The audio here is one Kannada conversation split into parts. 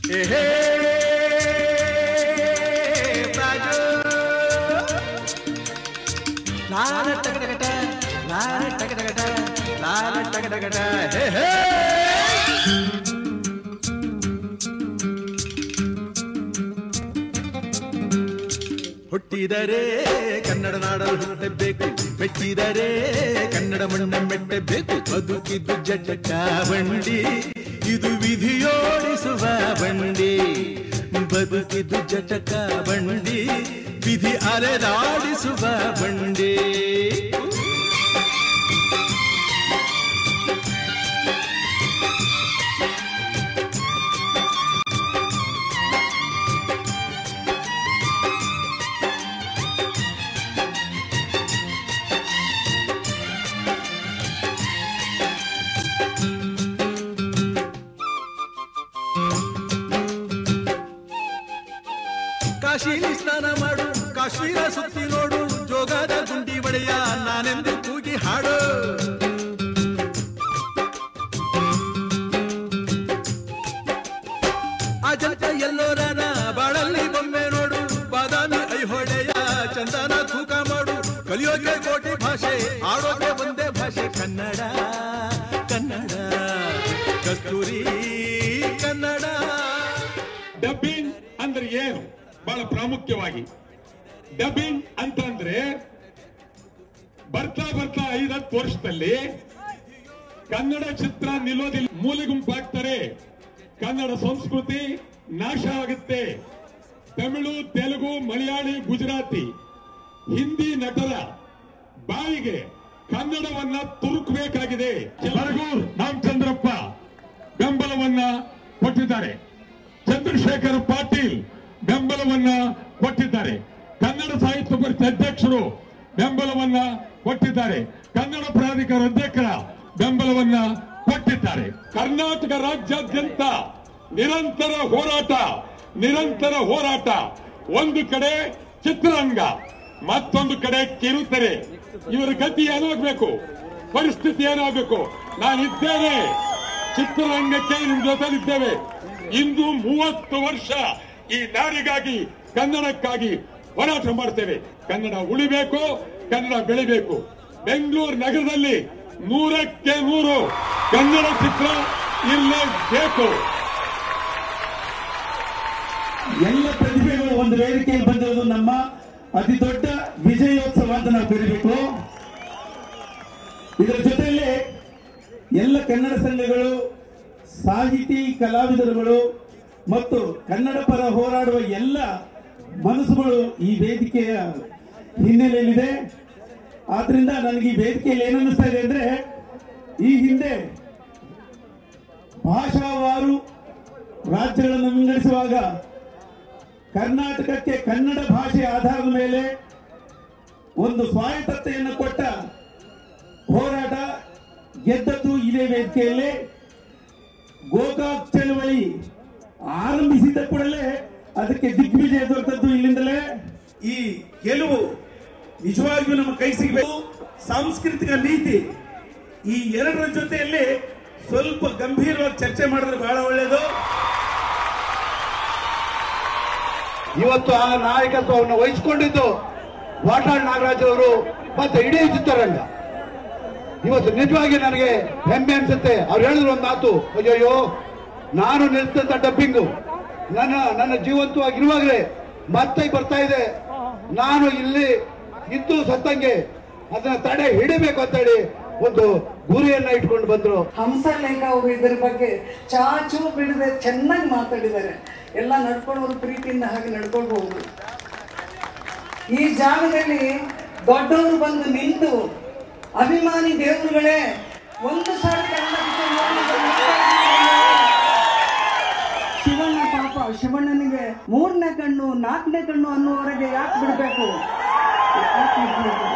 ಏಹೇ ಬಾಜು ಲಾಲ ಟಗಟಗಟ ಲಾಲ ಟಗಟಗಟ ಲಾಲ ಟಗಟಗಟ ಹೇ ಹೇ ಹುಟ್ಟಿದರೆ ಕನ್ನಡ ನಾಡಲು ಹುಟ್ಟಬೇಕು ಮೆಟ್ಟಿದರೆ ಕನ್ನಡ ಮಣ್ಣ ಮೆಟ್ಟಬೇಕು ಬದುಕಿದ್ದು ಜಟಕ ಬಂಡಿ ಇದು ವಿಧಿಯೋಡಿಸುವ ಬಂಡಿ ಬದುಕಿದ್ದು ಜಟಕ ಬಂಡಿ ವಿಧಿ ಅಲೆದಾಡಿಸುವ ಬಂಡಿ ಕಾಶಿಲಿ ಸ್ನಾನ ಮಾಡು ಕಾಶ್ಮೀರ ಸುತ್ತಿ ನೋಡು ಜೋಗದ ಗುಂಡಿ ಒಡೆಯ ನಾನೆಂದು ಕೂಗಿ ಹಾಡು ಅಜಂತ ಎಲ್ಲೋರನ ಬಾಳಲ್ಲಿ ಬೊಮ್ಮೆ ನೋಡು ಬಾದಾಮಿ ಐಹೊಳೆಯ ಚಂದನ ತೂಕ ಮಾಡು ಕಲಿಯೋಕೆ ಕೋಟಿ ಭಾಷೆ ಆಡೋಕೆ ಒಂದೇ ಭಾಷೆ ಕನ್ನಡ ಕನ್ನಡ ಕಸ್ತೂರಿ ಕನ್ನಡ ಡಬ್ಬಿಂಗ್ ಅಂದ್ರೆ ಏನು ಬಹಳ ಪ್ರಾಮುಖ್ಯವಾಗಿ ಡಬ್ಬಿಂಗ್ ಅಂತಂದ್ರೆ ಬರ್ತಾ ಬರ್ತಾ ಐದತ್ತು ವರ್ಷದಲ್ಲಿ ಕನ್ನಡ ಚಿತ್ರ ನಿಲ್ಲೋದಿಲ್ಲ ಮೂಲೆ ಗುಂಪಾಗ್ತಾರೆ ಕನ್ನಡ ಸಂಸ್ಕೃತಿ ನಾಶ ಆಗುತ್ತೆ ತಮಿಳು ತೆಲುಗು ಮಲಯಾಳಿ ಗುಜರಾತಿ ಹಿಂದಿ ನಟರ ಬಾಯಿಗೆ ಕನ್ನಡವನ್ನ ತುರುಕಬೇಕಾಗಿದೆ ಬರಗೂರ್ ರಾಮಚಂದ್ರಪ್ಪ ಬೆಂಬಲವನ್ನ ಕೊಟ್ಟಿದ್ದಾರೆ ಚಂದ್ರಶೇಖರ್ ಪಾಟೀಲ್ ಬೆಂಬಲವನ್ನ ಕೊಟ್ಟಿದ್ದಾರೆ ಕನ್ನಡ ಸಾಹಿತ್ಯ ಪರಿಷತ್ ಅಧ್ಯಕ್ಷರು ಬೆಂಬಲವನ್ನ ಕೊಟ್ಟಿದ್ದಾರೆ ಕನ್ನಡ ಪ್ರಾಧಿಕಾರ ಅಧ್ಯಕ್ಷರ ಬೆಂಬಲವನ್ನ ಕೊಟ್ಟಿದ್ದಾರೆ ಕರ್ನಾಟಕ ರಾಜ್ಯಾದ್ಯಂತ ನಿರಂತರ ಹೋರಾಟ ನಿರಂತರ ಹೋರಾಟ ಒಂದು ಕಡೆ ಚಿತ್ರರಂಗ ಮತ್ತೊಂದು ಕಡೆ ಕಿರುತೆರೆ ಇವರ ಗತಿ ಏನಾಗಬೇಕು ಪರಿಸ್ಥಿತಿ ಏನಾಗಬೇಕು ನಾನಿದ್ದೇನೆ ಚಿತ್ರರಂಗಕ್ಕೆ ನಿಮ್ ಜೊತೆಲಿದ್ದೇವೆ ಇಂದು ಮೂವತ್ತು ವರ್ಷ ಈ ನಾಡಿಗಾಗಿ ಕನ್ನಡಕ್ಕಾಗಿ ಹೋರಾಟ ಮಾಡ್ತೇವೆ ಕನ್ನಡ ಉಳಿಬೇಕು ಕನ್ನಡ ಬೆಳಿಬೇಕು ಬೆಂಗಳೂರು ನಗರದಲ್ಲಿ ನೂರಕ್ಕೆ ನೂರು ಕನ್ನಡ ಚಿತ್ರ ಇರಲೇಬೇಕು ಎಲ್ಲ ಪ್ರತಿಭೆಗಳು ಒಂದು ವೇದಿಕೆಯಲ್ಲಿ ಬಂದಿರೋದು ನಮ್ಮ ಅತಿ ದೊಡ್ಡ ವಿಜಯೋತ್ಸವ ಅಂತ ನಾವು ಕರಿಬೇಕು ಇದರ ಜೊತೆಯಲ್ಲಿ ಎಲ್ಲ ಕನ್ನಡ ಸಂಘಗಳು ಸಾಹಿತಿ ಕಲಾವಿದರುಗಳು ಮತ್ತು ಕನ್ನಡ ಪರ ಹೋರಾಡುವ ಎಲ್ಲ ಮನಸ್ಸುಗಳು ಈ ವೇದಿಕೆಯ ಹಿನ್ನೆಲೆಯಲ್ಲಿದೆ ಆದ್ರಿಂದ ನನಗೆ ಈ ವೇದಿಕೆಯಲ್ಲಿ ಏನನ್ನಿಸ್ತಾ ಇದೆ ಅಂದ್ರೆ ಈ ಹಿಂದೆ ಭಾಷಾವಾರು ರಾಜ್ಯಗಳನ್ನು ವಿಂಗಡಿಸುವಾಗ ಕರ್ನಾಟಕಕ್ಕೆ ಕನ್ನಡ ಭಾಷೆಯ ಆಧಾರದ ಮೇಲೆ ಒಂದು ಸ್ವಾಯತ್ತತೆಯನ್ನು ಕೊಟ್ಟ ಹೋರಾಟ ಗೆದ್ದದ್ದು ಇದೇ ವೇದಿಕೆಯಲ್ಲಿ ಗೋಕಾಕ್ ಚಳವಳಿ ಆರಂಭಿಸಿದ ಕೂಡಲೇ ಅದಕ್ಕೆ ದಿಗ್ವಿಜಯ ದೊರೆತದ್ದು ಇಲ್ಲಿಂದಲೇ ಈ ಗೆಲುವು ನಿಜವಾಗಿಯೂ ನಮ್ಮ ಕೈ ಸಿಗಬೇಕು ಸಾಂಸ್ಕೃತಿಕ ನೀತಿ ಈ ಎರಡರ ಜೊತೆಯಲ್ಲಿ ಸ್ವಲ್ಪ ಗಂಭೀರವಾಗಿ ಚರ್ಚೆ ಮಾಡಿದ್ರೆ ಬಹಳ ಒಳ್ಳೆಯದು ಇವತ್ತು ಆ ನಾಯಕತ್ವವನ್ನು ವಹಿಸಿಕೊಂಡಿದ್ದು ವಾಟಾಳ್ ನಾಗರಾಜ್ ಅವರು ಮತ್ತೆ ಇಡೀ ಚಿತ್ರರಂಗ ಇವತ್ತು ನಿಜವಾಗಿ ನನಗೆ ಹೆಮ್ಮೆ ಅನ್ಸುತ್ತೆ ಅವ್ರು ಹೇಳಿದ್ರು ಒಂದು ಮಾತು ಅಯ್ಯಯ್ಯೋ ನಾನು ನಿಲ್ಸಿದಂತ ಡಬ್ಬಿಂಗು ನನ್ನ ನನ್ನ ಜೀವಂತವಾಗಿರುವಾಗಲೇ ಮತ್ತೆ ಬರ್ತಾ ಇದೆ ನಾನು ಇಲ್ಲಿ ಇದ್ದು ಸತ್ತಂಗೆ ಅದನ್ನ ತಡೆ ಹಿಡಿಬೇಕು ಅಂತ ಹೇಳಿ ಒಂದು ಗುರಿಯನ್ನ ಇಟ್ಕೊಂಡು ಬಂದ್ರು ಹಂಸಲೇಖ ಅವರು ಇದರ ಬಗ್ಗೆ ಚಾಚು ಬಿಡದೆ ಚೆನ್ನಾಗಿ ಮಾತಾಡಿದ್ದಾರೆ ಎಲ್ಲ ನಡ್ಕೊಳ್ಳೋರು ಪ್ರೀತಿಯಿಂದ ಹಾಗೆ ನಡ್ಕೊಳ್ಬಹುದು ಈ ಜಾಗದಲ್ಲಿ ದೊಡ್ಡವರು ಬಂದು ನಿಂತು ಅಭಿಮಾನಿ ದೇವರುಗಳೇ ಒಂದು ಸಾರಿ ಕನ್ನಡ picture ನೋಡ್ಲಿಕ್ಕೆ ಶಿವಣ್ಣ ಪಾಪ ಶಿವಣ್ಣನಿಗೆ ಮೂರನೇ ಕಣ್ಣು ನಾಲ್ಕನೇ ಕಣ್ಣು ಅನ್ನೋವರೆಗೆ ಯಾಕೆ ಬಿಡಬೇಕು ಯಾಕ್ ಬಿಡ್ಬೇಕು?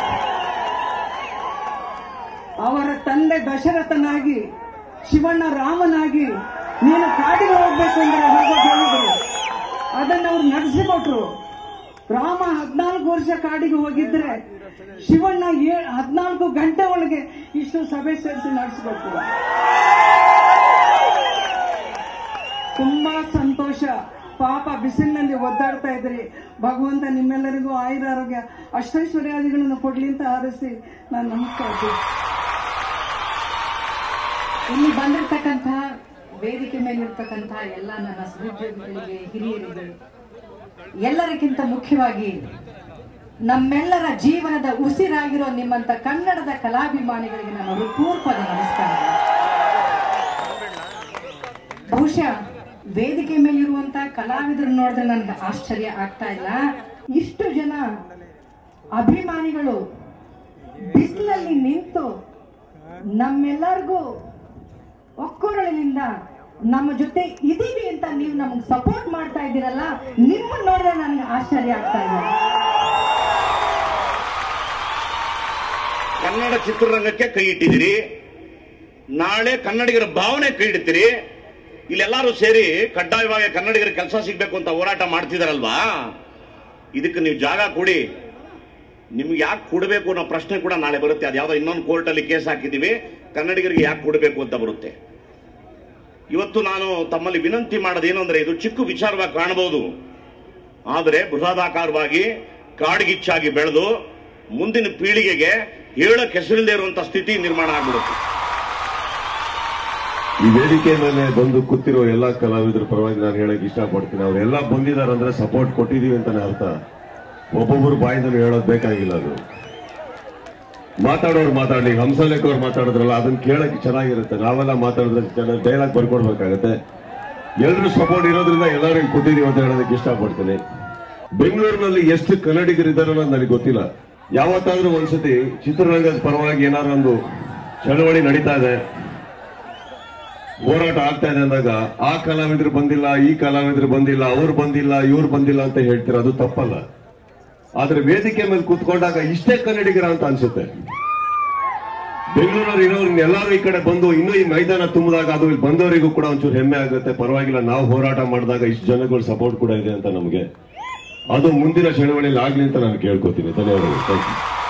ಅವರ ತಂದೆ ದಶರಥನಾಗಿ ಶಿವಣ್ಣ ರಾಮನಾಗಿ ನೀನು ಕಾಡಿಗೆ ಹೋಗ್ಬೇಕು ಅಂದ್ರೆ ಹೋಗೋದು ಹೇಳಿದ್ರು ಅದನ್ನ ಅವ್ರು ನಡೆಸಿಕೊಟ್ರು ರಾಮ ಹದಿನಾಲ್ಕು ವರ್ಷ ಕಾಡಿಗೆ ಹೋಗಿದ್ರೆ ಶಿವಣ್ಣ ಏ- ಹದಿನಾಲ್ಕು ಗಂಟೆ ಒಳಗೆ ಇಷ್ಟು ಸಭೆ ಸೇರಿಸಿ ನಡೆಸಿಕೊಟ್ರು ತುಂಬಾ ಸಂತೋಷ ವರ್ಷ ಪಾಪ ಬಿಸಿಲಿನಲ್ಲಿ ಒದ್ದಾಡ್ತಾ ಇದ್ರಿ ಭಗವಂತ ನಿಮ್ಮೆಲ್ಲರಿಗೂ ಆಯುರ ಆರೋಗ್ಯ ಅಷ್ಟೈಶ್ವರ್ಯಾದಿಗಳನ್ನು ಕೊಡ್ಲಿ ಅಂತ ಹಾರೈಸಿ ನಾನು ನಮಸ್ಕಾರ ಇಲ್ಲಿ ಬಂದಿರತಕ್ಕಂಥ ವೇದಿಕೆ ಮೇಲಿರ್ತಕ್ಕಂಥ ಎಲ್ಲ ನನ್ನ ಸಹೋದ್ಯೋಗಿಗಳಿಗೆ ಹಿರಿಯರಿಗೆ ಎಲ್ಲರಿಗಿಂತ ಮುಖ್ಯವಾಗಿ ನಮ್ಮೆಲ್ಲರ ಜೀವನದ ಉಸಿರಾಗಿರೋ ನಿಮ್ಮಂತ ಕನ್ನಡದ ಕಲಾಭಿಮಾನಿಗಳಿಗೆ ನನ್ನ ಹೃತ್ಪೂರ್ವಕವಾದ ನಮಸ್ಕಾರ ಬಹುಶಃ ವೇದಿಕೆ ಮೇಲಿರುವಂತ ಕಲಾವಿದರು ನೋಡಿದ್ರೆ ನನ್ಗೆ ಆಶ್ಚರ್ಯ ಆಗ್ತಾ ಇಲ್ಲ ಇಷ್ಟು ಜನ ಅಭಿಮಾನಿಗಳು ಬಿಸಿಲಲ್ಲಿ ನಿಂತು ನಮ್ಮೆಲ್ಲರಿಗೂ ಒಕ್ಕೊರಳಿನಿಂದ ನಮ್ಮ ಜೊತೆ ಇದೀವಿ ಅಂತ ನೀವು ನಮ್ಗೆ ಸಪೋರ್ಟ್ ಮಾಡ್ತಾ ಇದ್ದೀರಲ್ಲ ನಿಮ್ಮನ್ನ ನೋಡಿದ್ರೆ ನನಗೆ ಆಶ್ಚರ್ಯ ಆಗ್ತಾ ಇದೆ ಕನ್ನಡ ಚಿತ್ರರಂಗಕ್ಕೆ ಕೈ ಇಟ್ಟಿದ್ದೀರಿ ನಾಳೆ ಕನ್ನಡಿಗರ ಭಾವನೆ ಕೈ ಇಡ್ತೀರಿ ಇಲ್ಲೆಲ್ಲರೂ ಸೇರಿ ಕಡ್ಡಾಯವಾಗಿ ಕನ್ನಡಿಗರ ಕೆಲಸ ಸಿಗ್ಬೇಕು ಅಂತ ಹೋರಾಟ ಮಾಡ್ತಿದಾರಲ್ವಾ ಇದಕ್ಕೆ ನೀವು ಜಾಗ ಕೊಡಿ ನಿಮ್ಗೆ ಯಾಕೆ ಕೊಡಬೇಕು ಅನ್ನೋ ಪ್ರಶ್ನೆ ಕೂಡ ನಾಳೆ ಬರುತ್ತೆ ಅದು ಯಾವುದೋ ಇನ್ನೊಂದು ಕೋರ್ಟಲ್ಲಿ ಕೇಸ್ ಹಾಕಿದ್ದೀವಿ ಕನ್ನಡಿಗರಿಗೆ ಯಾಕೆ ಕೊಡಬೇಕು ಅಂತ ಬರುತ್ತೆ ಇವತ್ತು ನಾನು ತಮ್ಮಲ್ಲಿ ವಿನಂತಿ ಮಾಡೋದೇನು ಅಂದ್ರೆ ಇದು ಚಿಕ್ಕ ವಿಚಾರವಾಗಿ ಕಾಣಬಹುದು ಆದರೆ ಬೃಹದಾಕಾರವಾಗಿ ಕಾಡ್ಗಿಚ್ಚಾಗಿ ಬೆಳೆದು ಮುಂದಿನ ಪೀಳಿಗೆಗೆ ಹೇಳಕ್ ಹೆಸರಿಲ್ಲದೆ ಇರುವಂತ ಸ್ಥಿತಿ ನಿರ್ಮಾಣ ಆಗ್ಬಿಡುತ್ತೆ ಈ ವೇದಿಕೆ ಮೇಲೆ ಬಂದು ಕೂತಿರೋ ಎಲ್ಲಾ ಕಲಾವಿದರ ಪರವಾಗಿ ನಾನು ಹೇಳಕ್ ಇಷ್ಟಪಡ್ತೀನಿ ಅವರೆಲ್ಲ ಬಂದಿದ್ದಾರೆ ಅಂದ್ರೆ ಸಪೋರ್ಟ್ ಕೊಟ್ಟಿದೀವಿ ಅಂತಾನೆ ಅರ್ಥ ಒಬ್ಬೊಬ್ಬರು ಬಾಯಿಂದಲೂ ಹೇಳೋದು ಬೇಕಾಗಿಲ್ಲ ಅದು ಮಾತಾಡೋರು ಮಾತಾಡ್ಲಿ ಹಂಸಲೇಖ ಅವ್ರು ಮಾತಾಡಿದ್ರಲ್ಲ ಅದನ್ನ ಕೇಳಕ್ ಚೆನ್ನಾಗಿರುತ್ತೆ ನಾವೆಲ್ಲ ಮಾತಾಡಿದ್ರೆ ಚೆನ್ನಾಗಿ ಡೈಲಾಗ್ ಬರ್ಕೊಡ್ಬೇಕಾಗತ್ತೆ ಎಲ್ರು ಸಪೋರ್ಟ್ ಇರೋದ್ರಿಂದ ಎಲ್ಲರೂ ಇಲ್ಲಿ ಕೂತಿದೀವಿ ಅಂತ ಹೇಳೋದಕ್ಕೆ ಇಷ್ಟಪಡ್ತೀನಿ ಬೆಂಗಳೂರಿನಲ್ಲಿ ಎಷ್ಟು ಕನ್ನಡಿಗರಿದ್ದಾರೋ ಅನ್ನೋದು ನನಗೆ ಗೊತ್ತಿಲ್ಲ ಯಾವತ್ತಾದ್ರೂ ಒಂದ್ಸತಿ ಚಿತ್ರರಂಗದ ಪರವಾಗಿ ಏನಾದ್ರು ಒಂದು ಚಳವಳಿ ನಡೀತಾ ಇದೆ ಹೋರಾಟ ಆಗ್ತಾ ಇದೆ ಅಂದಾಗ ಆ ಕಲಾವಿದ್ರು ಬಂದಿಲ್ಲ ಈ ಕಲಾವಿದ್ರು ಬಂದಿಲ್ಲ ಅವ್ರು ಬಂದಿಲ್ಲ ಇವ್ರು ಬಂದಿಲ್ಲ ಅಂತ ಹೇಳ್ತೀರ ಅದು ತಪ್ಪಲ್ಲ ಆದ್ರೆ ವೇದಿಕೆ ಮೇಲೆ ಕೂತ್ಕೊಂಡಾಗ ಇಷ್ಟೇ ಕನ್ನಡಿಗರ ಅಂತ ಅನ್ಸುತ್ತೆ ಬೆಂಗಳೂರಲ್ಲಿ ಇರೋರು ಎಲ್ಲರೂ ಈ ಕಡೆ ಬಂದು ಇನ್ನೂ ಈ ಮೈದಾನ ತುಂಬಿದಾಗ ಅದು ಇಲ್ಲಿ ಬಂದವರಿಗೂ ಕೂಡ ಒಂಚೂರು ಹೆಮ್ಮೆ ಆಗುತ್ತೆ ಪರವಾಗಿಲ್ಲ ನಾವು ಹೋರಾಟ ಮಾಡಿದಾಗ ಇಷ್ಟು ಜನಗಳು ಸಪೋರ್ಟ್ ಕೂಡ ಇದೆ ಅಂತ ನಮಗೆ ಅದು ಮುಂದಿನ ಚಳವಳಿಯಲ್ಲಿ ಆಗ್ಲಿ ಅಂತ ನಾನು ಕೇಳ್ಕೊತೀನಿ ಧನ್ಯವಾದಗಳು ಥ್ಯಾಂಕ್ ಯು